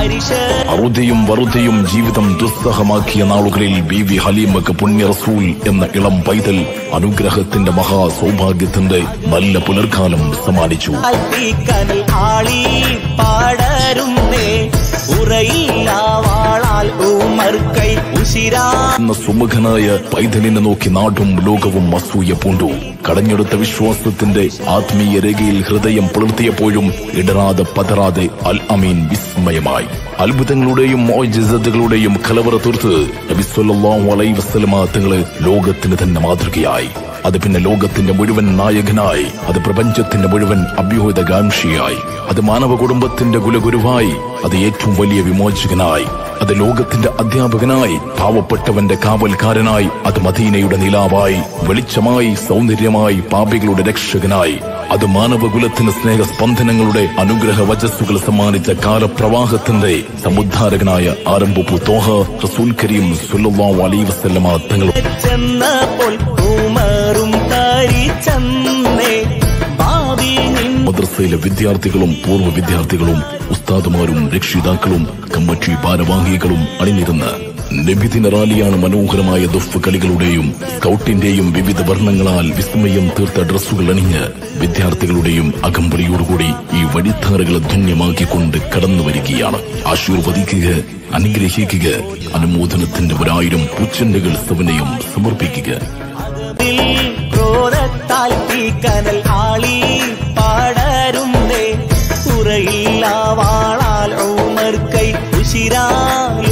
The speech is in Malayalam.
അരിശ അറുതിയും വറുതിയും ജീവിതം ദുസ്സഹമാക്കിയ നാളുകളിൽ ബി വി ഹലീമക്ക് പുണ്യ റസൂൽ എന്ന ഇളം പൈതൽ അനുഗ്രഹത്തിന്റെ മഹാ സൗഭാഗ്യത്തിന്റെ നല്ല പുലർക്കാലം സമ്മാനിച്ചു തീക്കനൽ ആളി പാടരുന്നേ ഉറയില്ല വാളാൽ ഊമർ കൈ ഉശിരാ എന്ന സുമുഖനായ പൈതലിനെ നോക്കി നാടും ലോകവും അസൂയ പൂണ്ടു കടഞ്ഞെടുത്ത വിശ്വാസത്തിന്റെ ആത്മീയ രേഖയിൽ ഹൃദയം പുലർത്തിയപ്പോഴും ഇടറാതെ പതറാതെ അൽ അമീൻ വിസ്മയമായി അത്ഭുതങ്ങളുടെയും മോജിസത്തുകളുടെയും കലവറ തീർത്ത് നബി സല്ലല്ലാഹു അലൈഹി വസല്ലമ തങ്ങള് ലോകത്തിന് തന്നെ മാതൃകയായി അത് പിന്നെ ലോകത്തിന്റെ മുഴുവൻ നായകനായി അത് പ്രപഞ്ചത്തിന്റെ മുഴുവൻ അഭ്യുഹിതകാംക്ഷിയായി അത് മാനവ കുടുംബത്തിന്റെ കുലഗുരുവായി അത് ഏറ്റവും വലിയ വിമോചകനായി അത് ലോകത്തിന്റെ അധ്യാപകനായി പാവപ്പെട്ടവന്റെ കാവൽക്കാരനായി അത് മദീനയുടെ നിലാവായി വെളിച്ചമായി സൗന്ദര്യമായി പാപികളുടെ രക്ഷകനായി അത് മാനവകുലത്തിന് സ്നേഹസ്പന്ദനങ്ങളുടെ അനുഗ്രഹ വചസ്സുകൾ സമ്മാനിച്ച കാലപ്രവാഹത്തിന്റെ സമുദ്ധാരകനായ ആരംഭപ്പു തോഹ റസൂൽ കരീം സുല്ലല്ലാഹു അലൈഹി വസല്ലമ തങ്ങളുടെ ചെന്നപ്പോൾ ഊമറും കരിച്ചന്നേ ഭാവി നിൻ മദ്രസയിലെ വിദ്യാർത്ഥികളും പൂർവ്വ വിദ്യാർത്ഥികളും ഉസ്താദുമാരും രക്ഷിതാക്കളും കമ്മറ്റി ഭാരവാഹികളും അണിനിരുന്ന് നബിദിന റാലിയാണ് മനോഹരമായ ദുഫ് കളികളുടെയും സ്കൗട്ടിന്റെയും വിവിധ വർണ്ണങ്ങളാൽ വിസ്മയം തീർത്ത ഡ്രസ്സുകൾ അണിഞ്ഞ് വിദ്യാർത്ഥികളുടെയും അകമ്പടിയോടുകൂടി ഈ വഴിത്താറുകളെ ധന്യമാക്കിക്കൊണ്ട് കടന്നു വരികയാണ് ആശീർവദിക്കുക അനുഗ്രഹിക്കുക അനുമോദനത്തിന്റെ ഒരായിരം പൂച്ചെണ്ടുകൾ സവനയും സമർപ്പിക്കുക അതിൽ ക്രോധത്താൽ തീക്കനൽ ആളി പാടരുന്നേ ഉറയില്ല വാളാൽ ഊമർ കൈ ഉശിരാ